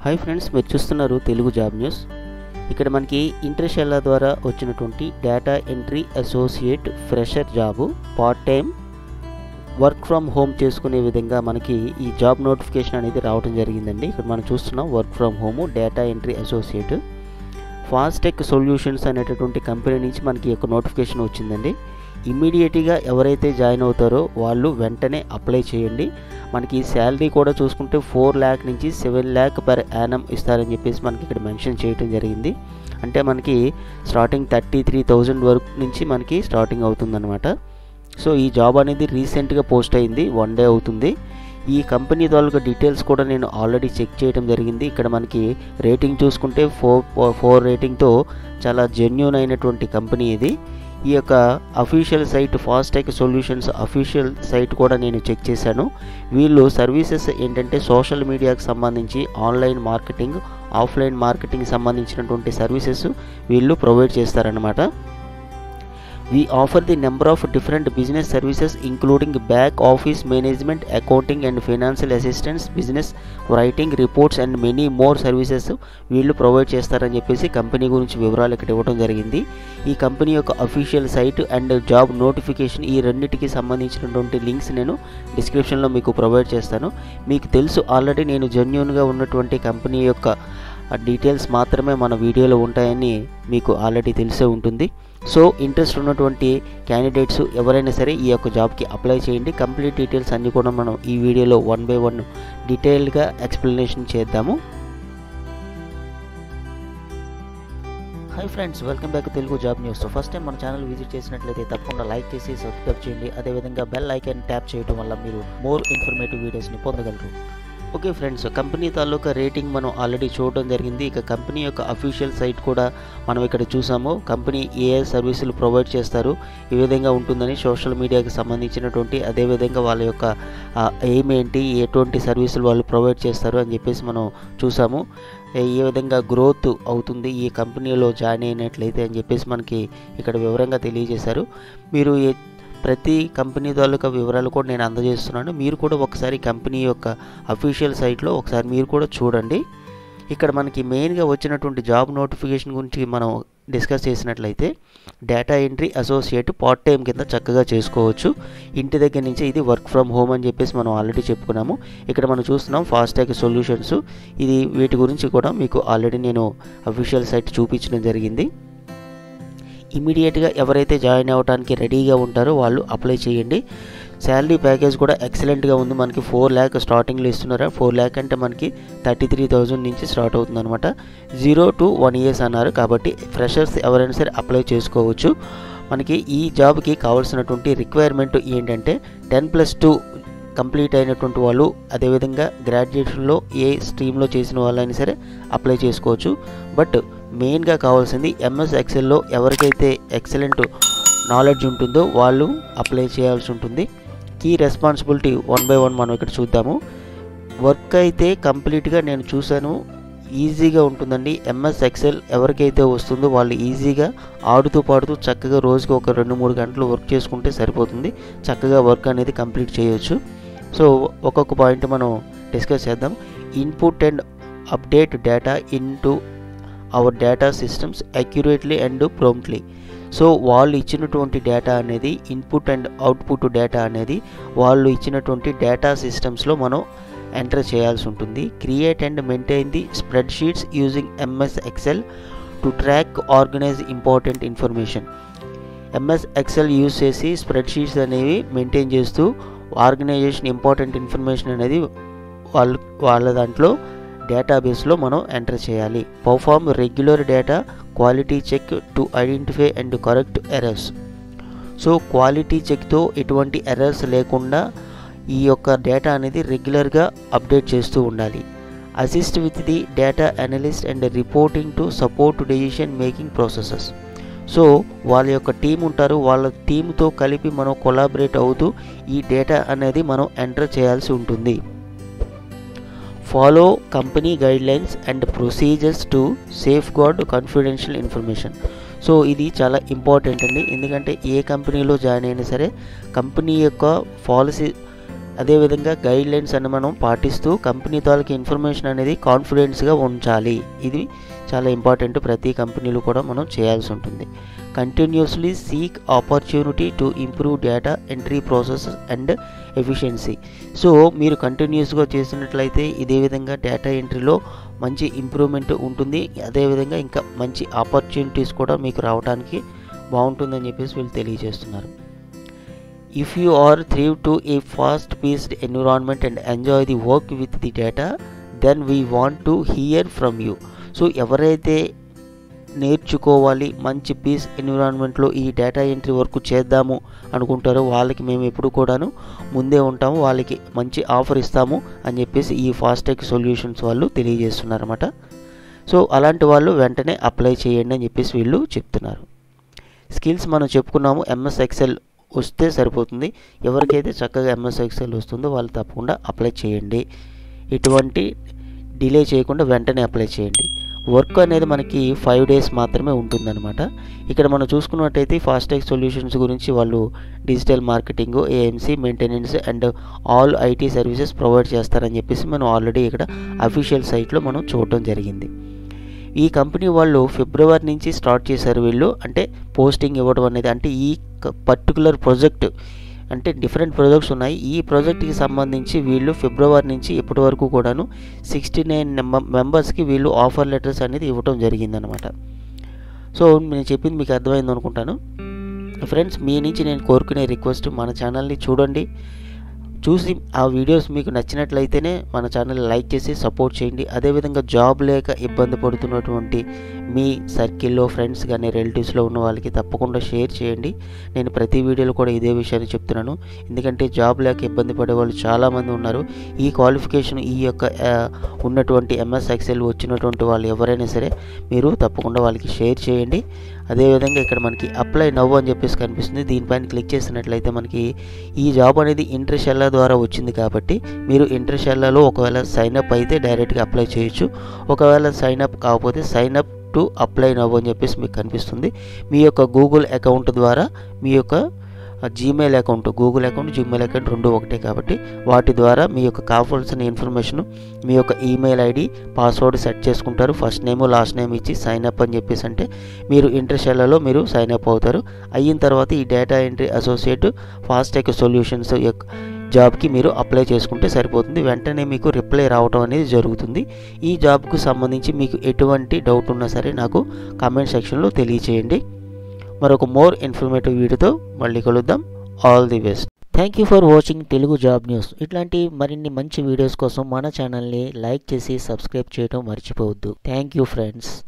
hi friends మీరు చూస్తున్నారు Telugu job news ఇక్కడ మనకి ఇంటర్షెల్లా ద్వారా వచ్చినటువంటి data entry associate fresher job part time work from home చేసుకునే విధంగా మనకి ఈ జాబ్ నోటిఫికేషన్ అనేది రావడం జరిగిందండి ఇక్కడ మనం చూస్తున్నాం work from home data entry associate Fastech solutions అనేటటువంటి కంపెనీ నుంచి మనకి ఒక నోటిఫికేషన్ వచ్చిందండి ఇమ్మీడియట్గా ఎవరైతే జాయిన్ అవుతారో వాళ్ళు వెంటనే అప్లై చేయండి మనకి శాలరీ కూడా చూసుకుంటే ఫోర్ ల్యాక్ నుంచి సెవెన్ ల్యాక్ పర్ యానం ఇస్తారని చెప్పేసి మనకి ఇక్కడ మెన్షన్ చేయడం జరిగింది అంటే మనకి స్టార్టింగ్ థర్టీ త్రీ థౌజండ్ వరకు నుంచి మనకి స్టార్టింగ్ అవుతుందన్నమాట సో ఈ జాబ్ అనేది రీసెంట్గా పోస్ట్ అయింది వన్ డే అవుతుంది ఈ కంపెనీ తాలూకా డీటెయిల్స్ కూడా నేను ఆల్రెడీ చెక్ చేయడం జరిగింది ఇక్కడ మనకి రేటింగ్ చూసుకుంటే ఫోర్ ఫోర్ రేటింగ్తో చాలా జెన్యున్ అయినటువంటి కంపెనీ ఇది ఈ యొక్క official site Fastech solutions official site కూడా నేను చెక్ చేశాను వీళ్ళు సర్వీసెస్ ఏంటంటే సోషల్ మీడియాకి సంబంధించి ఆన్లైన్ మార్కెటింగ్ ఆఫ్లైన్ మార్కెటింగ్ సంబంధించినటువంటి సర్వీసెస్ వీళ్ళు ప్రొవైడ్ చేస్తారనమాట We offer the number of different business services including back office management, accounting and financial assistance, business writing, reports and many more services వీళ్ళు provide చేస్తారని చెప్పేసి company గురించి వివరాలు ఇక్కడ ఇవ్వడం జరిగింది ఈ కంపెనీ యొక్క official site and job notification ఈ రెండింటికి సంబంధించినటువంటి లింక్స్ నేను డిస్క్రిప్షన్లో మీకు ప్రొవైడ్ చేస్తాను మీకు తెలుసు ఆల్రెడీ నేను జెన్యున్గా ఉన్నటువంటి కంపెనీ యొక్క డీటెయిల్స్ మాత్రమే మన వీడియోలో ఉంటాయని మీకు ఆల్రెడీ తెలిసే ఉంటుంది సో ఇంట్రెస్ట్ ఉన్నటువంటి క్యాండిడేట్స్ ఎవరైనా సరే ఈ యొక్క జాబ్కి అప్లై చేయండి కంప్లీట్ డీటెయిల్స్ అన్నీ కూడా మనం ఈ వీడియోలో వన్ బై వన్ డీటెయిల్గా ఎక్స్ప్లెనేషన్ చేద్దాము hi friends welcome back Telugu job news so first time మన ఛానల్ విజిట్ చేసినట్లయితే తప్పకుండా లైక్ చేసి సబ్స్క్రైబ్ చేయండి అదేవిధంగా బెల్ ఐకాన్ ట్యాప్ చేయడం వల్ల మీరు మోర్ ఇన్ఫర్మేటివ్ వీడియోస్ని పొందగలరు ఓకే ఫ్రెండ్స్ కంపెనీ తాలూకా రేటింగ్ మనం ఆల్రెడీ చూడడం జరిగింది ఇక కంపెనీ యొక్క అఫీషియల్ సైట్ కూడా మనం ఇక్కడ చూసాము కంపెనీ ఏ సర్వీసులు ప్రొవైడ్ చేస్తారు ఈ విధంగా ఉంటుందని సోషల్ మీడియాకి సంబంధించినటువంటి అదేవిధంగా వాళ్ళ యొక్క ఎయిమ్ ఏంటి ఎటువంటి సర్వీసులు వాళ్ళు ప్రొవైడ్ చేస్తారు అని చెప్పేసి మనం చూసాము ఏ విధంగా గ్రోత్ అవుతుంది ఈ కంపెనీలో జాయిన్ అయినట్లయితే అని చెప్పేసి మనకి ఇక్కడ వివరంగా తెలియజేశారు మీరు ప్రతి కంపెనీ తాలూకా వివరాలు కూడా నేను అందజేస్తున్నాను మీరు కూడా ఒకసారి కంపెనీ యొక్క అఫీషియల్ సైట్లో ఒకసారి మీరు కూడా చూడండి ఇక్కడ మనకి మెయిన్గా వచ్చినటువంటి జాబ్ నోటిఫికేషన్ గురించి మనం డిస్కస్ చేసినట్లయితే data entry associate part time కింద చక్కగా చేసుకోవచ్చు ఇంటి దగ్గర నుంచి ఇది వర్క్ ఫ్రమ్ హోమ్ అని చెప్పేసి మనం ఆల్రెడీ చెప్పుకున్నాము ఇక్కడ మనం చూస్తున్నాం ఫాస్టాగ్ సొల్యూషన్స్ ఇది వీటి గురించి కూడా మీకు ఆల్రెడీ నేను అఫీషియల్ సైట్ చూపించడం జరిగింది ఇమీడియట్గా ఎవరైతే జాయిన్ అవ్వడానికి రెడీగా ఉంటారో వాళ్ళు అప్లై చేయండి శాలరీ ప్యాకేజ్ కూడా ఎక్సలెంట్గా ఉంది మనకి ఫోర్ ల్యాక్ స్టార్టింగ్లో ఇస్తున్నారా ఫోర్ ల్యాక్ అంటే మనకి థర్టీ త్రీ థౌజండ్ నుంచి స్టార్ట్ అవుతుంది అనమాట జీరో టు వన్ ఇయర్స్ అన్నారు కాబట్టి ఫ్రెషర్స్ ఎవరైనా సరే అప్లై చేసుకోవచ్చు మనకి ఈ జాబ్కి కావాల్సినటువంటి రిక్వైర్మెంట్ ఏంటంటే టెన్ ప్లస్ టూ కంప్లీట్ అయినటువంటి వాళ్ళు అదేవిధంగా గ్రాడ్యుయేషన్లో ఏ స్ట్రీమ్లో చేసిన వాళ్ళైనా సరే అప్లై చేసుకోవచ్చు బట్ మెయిన్గా కావాల్సింది ఎంఎస్ ఎక్సెల్లో ఎవరికైతే ఎక్సలెంట్ నాలెడ్జ్ ఉంటుందో వాళ్ళు అప్లై చేయాల్సి ఉంటుంది key responsibility one by one మనం ఇక్కడ చూద్దాము వర్క్ అయితే కంప్లీట్గా నేను చూశాను ఈజీగా ఉంటుందండి ఎంఎస్ ఎక్సెల్ ఎవరికైతే వస్తుందో వాళ్ళు ఈజీగా ఆడుతూ పాడుతూ చక్కగా రోజుకి ఒక రెండు మూడు గంటలు వర్క్ చేసుకుంటే సరిపోతుంది చక్కగా వర్క్ అనేది కంప్లీట్ చేయొచ్చు సో ఒక్కొక్క పాయింట్ మనం డిస్కస్ చేద్దాం input and update data into our data systems accurately and promptly so వాళ్ళు ఇచ్చినటువంటి డేటా అనేది ఇన్పుట్ అండ్ అవుట్పుట్ డేటా అనేది వాళ్ళు ఇచ్చినటువంటి డేటా సిస్టమ్స్లో మనం ఎంటర్ చేయాల్సి ఉంటుంది create and maintain the spreadsheets using MS Excel to track organise important information MS Excel use చేసి స్ప్రెడ్ షీట్స్ అనేవి మెయింటైన్ చేస్తూ ఆర్గనైజేషన్ ఇంపార్టెంట్ ఇన్ఫర్మేషన్ అనేది వాళ్ళు వాళ్ళ దాంట్లో డేటాబేస్లో మనం ఎంటర్ చేయాలి perform regular data quality check to identify and correct errors so quality చెక్తో ఎటువంటి ఎర్రర్స్ లేకుండా ఈ యొక్క డేటా అనేది రెగ్యులర్గా అప్డేట్ చేస్తూ ఉండాలి assist with the data analyst and reporting to support decision making processes so వాళ్ళ యొక్క టీం ఉంటారు వాళ్ళ టీంతో కలిపి మనం కొలాబరేట్ అవుతూ ఈ డేటా అనేది మనం ఎంటర్ చేయాల్సి ఉంటుంది follow company guidelines and procedures to safeguard confidential information so ఇది చాలా ఇంపార్టెంట్ అండి ఎందుకంటే ఏ కంపెనీలో జాయిన్ అయినా సరే కంపెనీ యొక్క పాలసీ అదేవిధంగా గైడ్ లైన్స్ అని మనం పాటిస్తూ కంపెనీ తాలూకు ఇన్ఫర్మేషన్ అనేది కాన్ఫిడెన్స్గా ఉంచాలి ఇది చాలా ఇంపార్టెంట్ ప్రతి కంపెనీలో కూడా మనం చేయాల్సి ఉంటుంది continuously seek opportunity to improve data entry process and efficiency so మీరు కంటిన్యూస్గా చేసినట్లయితే ఇదే విధంగా డేటా ఎంట్రీలో మంచి ఇంప్రూవ్మెంట్ ఉంటుంది అదేవిధంగా ఇంకా మంచి ఆపర్చునిటీస్ కూడా మీకు రావడానికి బాగుంటుందని చెప్పేసి వీళ్ళు తెలియజేస్తున్నారు if you are thrive to a fast paced environment and enjoy the work with the data then we want to hear from you so ఎవరైతే నేర్చుకోవాలి మంచి పీస్ ఎన్విరాన్మెంట్లో ఈ డేటా ఎంట్రీ వర్క్ చేద్దాము అనుకుంటారో వాళ్ళకి మేము ఎప్పుడు కూడాను ముందే ఉంటాము వాళ్ళకి మంచి ఆఫర్ ఇస్తాము అని చెప్పేసి ఈ ఫాస్టెక్ సొల్యూషన్స్ వాళ్ళు తెలియజేస్తున్నారన్నమాట సో అలాంటి వాళ్ళు వెంటనే అప్లై చేయండి అని చెప్పేసి వీళ్ళు చెప్తున్నారు స్కిల్స్ మనం చెప్పుకున్నాము ఎంఎస్ ఎక్సెల్ వస్తే సరిపోతుంది ఎవరికైతే చక్కగా ఎంఎస్ ఎక్సెల్ వస్తుందో వాళ్ళు తప్పకుండా అప్లై చేయండి ఎటువంటి డిలే చేయకుండా వెంటనే అప్లై చేయండి వర్క్ అనేది మనకి ఫైవ్ డేస్ మాత్రమే ఉంటుందన్నమాట ఇక్కడ మనం చూసుకున్నట్టయితే ఫాస్టాగ్ సొల్యూషన్స్ గురించి వాళ్ళు digital marketing AMC maintenance and all IT services provide చేస్తారని చెప్పేసి మనం ఆల్రెడీ ఇక్కడ అఫీషియల్ సైట్లో మనం చూడటం జరిగింది ఈ కంపెనీ వాళ్ళు ఫిబ్రవరి నుంచి స్టార్ట్ చేశారు వీళ్ళు అంటే పోస్టింగ్ ఇవ్వడం అనేది అంటే ఈ పర్టికులర్ ప్రాజెక్ట్ అంటే డిఫరెంట్ ప్రాజెక్ట్స్ ఉన్నాయి ఈ ప్రాజెక్ట్కి సంబంధించి వీళ్ళు ఫిబ్రవరి నుంచి ఇప్పటి వరకు కూడాను సిక్స్టీ నైన్ మెంబర్స్కి వీళ్ళు ఆఫర్ లెటర్స్ అనేది ఇవ్వడం జరిగిందనమాట సో నేను చెప్పింది మీకు అర్థమైంది అనుకుంటాను ఫ్రెండ్స్ మీ నుంచి నేను కోరుకునే రిక్వెస్ట్ మన ఛానల్ని చూడండి చూసి ఆ వీడియోస్ మీకు నచ్చినట్లయితేనే మన ఛానల్ లైక్ చేసి సపోర్ట్ చేయండి అదేవిధంగా జాబ్ లేక ఇబ్బంది పడుతున్నటువంటి మీ సర్కిల్లో ఫ్రెండ్స్ కానీ రిలేటివ్స్లో ఉన్న వాళ్ళకి తప్పకుండా షేర్ చేయండి నేను ప్రతి వీడియోలో కూడా ఇదే విషయాన్ని చెప్తున్నాను ఎందుకంటే జాబ్ లేక ఇబ్బంది పడే వాళ్ళు చాలామంది ఉన్నారు ఈ క్వాలిఫికేషన్ ఈ యొక్క ఉన్నటువంటి ఎంఎస్ ఎక్సెల్ వచ్చినటువంటి వాళ్ళు ఎవరైనా సరే మీరు తప్పకుండా వాళ్ళకి షేర్ చేయండి అదేవిధంగా ఇక్కడ మనకి అప్లై నవ్వు అని చెప్పేసి కనిపిస్తుంది దీనిపైన క్లిక్ చేసినట్లయితే మనకి ఈ జాబ్ అనేది ఇంట్రెషెల్లా ద్వారా వచ్చింది కాబట్టి మీరు ఇంట్రెషెల్లాలో ఒకవేళ సైన్అప్ అయితే డైరెక్ట్గా అప్లై చేయొచ్చు ఒకవేళ సైన్అప్ కాకపోతే సైన్అప్ టు అప్లై నవ్వు అని చెప్పేసి మీకు కనిపిస్తుంది మీ యొక్క గూగుల్ అకౌంట్ ద్వారా మీ యొక్క Gmail account Google account Gmail account రెండు ఒకటే కాబట్టి వాటి ద్వారా మీ యొక్క కావాల్సిన ఇన్ఫర్మేషన్ మీ యొక్క ఈమెయిల్ ఐడి పాస్వర్డ్ సెట్ చేసుకుంటారు ఫస్ట్ నేమ్ లాస్ట్ నేమ్ ఇచ్చి సైన్ అప్ అని చెప్పేసి అంటే మీరు ఇంటర్షెల్లలో మీరు సైన్ అప్ అవుతారు అయిన తర్వాత ఈ data entry associate Fastech solutions యొక్క జాబ్కి మీరు అప్లై చేసుకుంటే సరిపోతుంది వెంటనే మీకు రిప్లై రావడం అనేది జరుగుతుంది ఈ జాబ్కు సంబంధించి మీకు ఎటువంటి డౌట్ ఉన్నా సరే నాకు కామెంట్ సెక్షన్లో తెలియచేయండి మరొక మోర్ ఇన్ఫర్మేటివ్ వీడియోతో మళ్ళీ కలుద్దాం all the best thank you for watching Telugu job news ఇట్లాంటి మరిన్ని మంచి వీడియోస్ కోసం మన ఛానల్ని లైక్ చేసి సబ్స్క్రైబ్ చేయడం మర్చిపోవద్దు థ్యాంక్ యూ ఫ్రెండ్స్